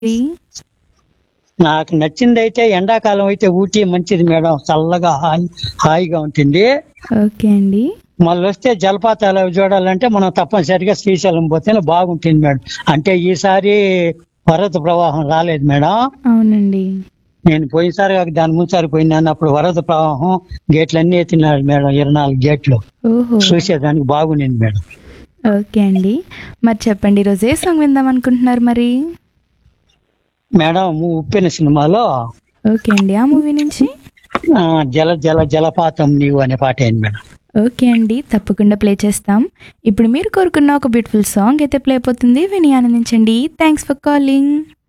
నాకు నచ్చింది అయితే ఎండాకాలం అయితే ఊటీ మంచిది మేడం చల్లగా హాయి హాయిగా ఉంటుంది ఓకే అండి మళ్ళీ వస్తే జలపాతాలు అవి చూడాలంటే మనం తప్పనిసరిగా శ్రీశైలం పోతేనే బాగుంటుంది మేడం అంటే ఈసారి వరద ప్రవాహం రాలేదు మేడం అవునండి నేను పోయినసారి కాక దాని ముందుసారి పోయినాను అప్పుడు వరద ప్రవాహం గేట్లు అన్ని ఎత్తినాడు మేడం ఇరవై నాలుగు గేట్లు ఓహో చూసేదానికి బాగుండింది మేడం ఓకే అండి మరి చెప్పండి ఈరోజు ఏ సాంగ్ విందాం అనుకుంటున్నారు మరి మేడం ఉప్పెన సినిమాలో ఓకే అండి ఆ మూవీ నుంచి ఆ, జల జల జలపాతం నీవు అనే పాట అయింది మేడం ఓకే అండి తప్పకుండా ప్లే చేస్తాం ఇప్పుడు మీరు కోరుకున్న ఒక బ్యూటిఫుల్ సాంగ్ అయితే ప్లే అయిపోతుంది విని ఆనందించండి థ్యాంక్స్ ఫర్ కాలింగ్